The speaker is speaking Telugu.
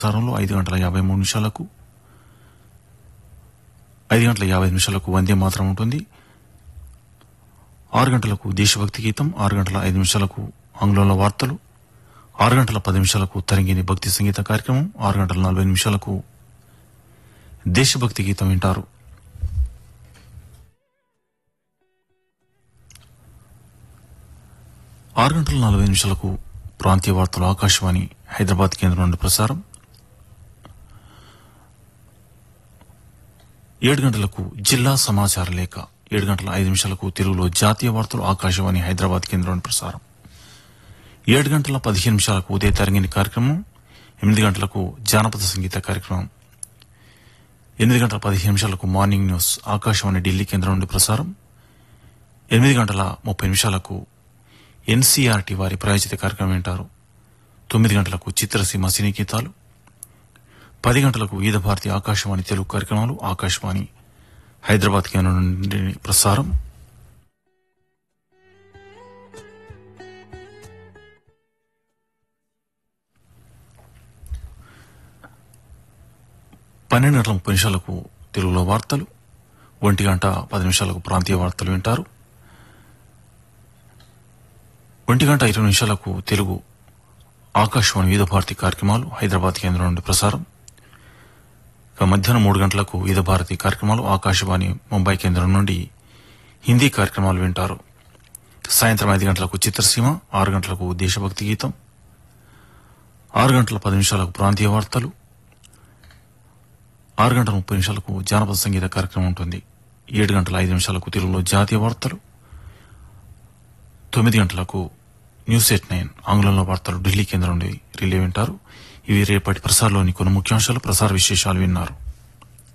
ప్రసారంలో ఐదు గంటల యాభై మూడు నిమిషాలకు ఐదు గంటల యాభై నిమిషాలకు వందే మాత్రం ఉంటుంది ఆరు గంటలకు దేశభక్తి గీతం ఆరు గంటల ఐదు నిమిషాలకు ఆంగ్లంలో వార్తలు ఆరు గంటల పది నిమిషాలకు తరంగిణి భక్తి సంగీత కార్యక్రమం ఆరు గంటల నలభై నిమిషాలకు దేశభక్తి గీతం వింటారు ఆరు గంటల నలభై నిమిషాలకు ప్రాంతీయ వార్తలు ఆకాశవాణి హైదరాబాద్ కేంద్రం నుండి ప్రసారం ఏడు గంటలకు జిల్లా సమాచార లేఖ ఏడు గంటల ఐదు నిమిషాలకు తెలుగులో జాతీయ వార్తలు ఆకాశవాణి హైదరాబాద్ కేంద్రం నుండి ప్రసారం ఏడు గంటల పదిహేను నిమిషాలకు ఉదయ తరంగిణి కార్యక్రమం ఎనిమిది గంటలకు జానపద సంగీత కార్యక్రమం ఎనిమిది గంటల పదిహేను నిమిషాలకు మార్నింగ్ న్యూస్ ఆకాశవాణి ఢిల్లీ కేంద్రం నుండి ప్రసారం ఎనిమిది గంటల ముప్పై నిమిషాలకు ఎన్సీఆర్టీ వారి ప్రాయోజిత కార్యక్రమం వింటారు తొమ్మిది గంటలకు చిత్రసీమ సినీ గీతాలు పది గంటలకు వివిధ భారతి ఆకాశవాణి తెలుగు కార్యక్రమాలు ఆకాశవాణి హైదరాబాద్ కేంద్రం నుండి ప్రసారం పన్నెండు గంటల ముప్పై నిమిషాలకు తెలుగులో వార్తలు ఒంటి గంట పది నిమిషాలకు ప్రాంతీయ వార్తలు వింటారు ఒంటి గంట ఇరవై నిమిషాలకు తెలుగు ఆకాశవాణి వివిధ భారతి కార్యక్రమాలు హైదరాబాద్ కేంద్రం నుండి ప్రసారం ఇక మధ్యాహ్నం మూడు గంటలకు వివిధ భారతి కార్యక్రమాలు ఆకాశవాణి ముంబై కేంద్రం నుండి హిందీ కార్యక్రమాలు వింటారు సాయంత్రం ఐదు గంటలకు చిత్రసీమ ఆరు గంటలకు దేశభక్తి గీతం ఆరు గంటల పది నిమిషాలకు ప్రాంతీయ వార్తలు ఆరు గంటల ముప్పై నిమిషాలకు జానపద సంగీత కార్యక్రమం ఉంటుంది ఏడు గంటల ఐదు నిమిషాలకు తెలుగులో జాతీయ వార్తలు తొమ్మిది గంటలకు న్యూస్ ఎయిట్ నైన్ ఆంగ్లంలో వార్తలు ఢిల్లీ కేంద్రం నుండి రిలే వింటారు ఇవి రేపటి ప్రసారంలోని కొన్ని ముఖ్యాంశాలు ప్రసార విశేషాలు విన్నారు